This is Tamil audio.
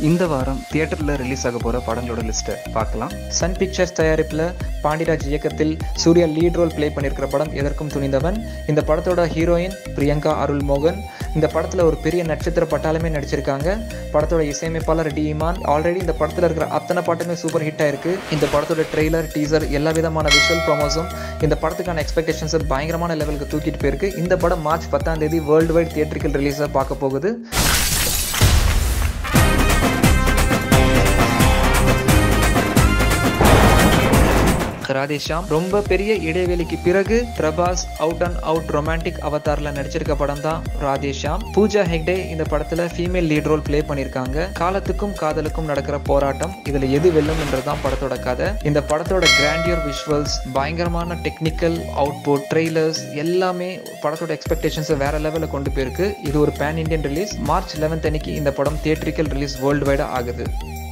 இந்த வாரம் தியேட்டரில் ரிலீஸ் ஆக போகிற படங்களோட லிஸ்ட்டை பார்க்கலாம் சன் பிக்சர்ஸ் தயாரிப்பில் பாண்டிராஜ் இயக்கத்தில் சூர்யா லீட் ரோல் ப்ளே பண்ணியிருக்கிற படம் எதற்கும் துணிந்தவன் இந்த படத்தோட ஹீரோயின் பிரியங்கா அருள் மோகன் இந்த படத்தில் ஒரு பெரிய நட்சத்திர பட்டாளமே நடிச்சிருக்காங்க படத்தோட இசையமைப்பாளர் டி இமான் ஆல்ரெடி இந்த படத்தில் இருக்கிற அத்தனை பாட்டுமே சூப்பர் ஹிட் ஆயிருக்கு இந்த படத்தோட ட்ரெய்லர் டீசர் எல்லா விதமான விஷுவல் ப்ரோமோஸும் இந்த படத்துக்கான எக்ஸ்பெக்டேஷன்ஸை பயங்கரமான லெவலுக்கு தூக்கிட்டு போயிருக்கு இந்த படம் மார்ச் பத்தாம் தேதி வேர்ல்டு வைட் தியேட்டரிக்கல் ரிலீஸை பார்க்க போகுது ராதேஷாம் ரொம்ப பெரிய இடைவெளிக்கு பிறகு Prabhas out and out romantic அவதாரில் நடிச்சிருக்க படம் தான் ராதேஷாம் பூஜா ஹெக்டே இந்த படத்துல ஃபீமேல் லீட் ரோல் ப்ளே பண்ணியிருக்காங்க காலத்துக்கும் காதலுக்கும் நடக்கிற போராட்டம் இதுல எது வெல்லும்ன்றது தான் படத்தோட கதை இந்த படத்தோட கிராண்டியர் விஷுவல்ஸ் பயங்கரமான டெக்னிக்கல் அவுட்புட் ட்ரெய்லர்ஸ் எல்லாமே படத்தோட எக்ஸ்பெக்டேஷன்ஸை வேற லெவலில் கொண்டு போயிருக்கு இது ஒரு pan Indian release March eleventh அன்னைக்கு இந்த படம் தியேட்டரிக்கல் ரிலீஸ் வேர்ல்டு வைடாக ஆகுது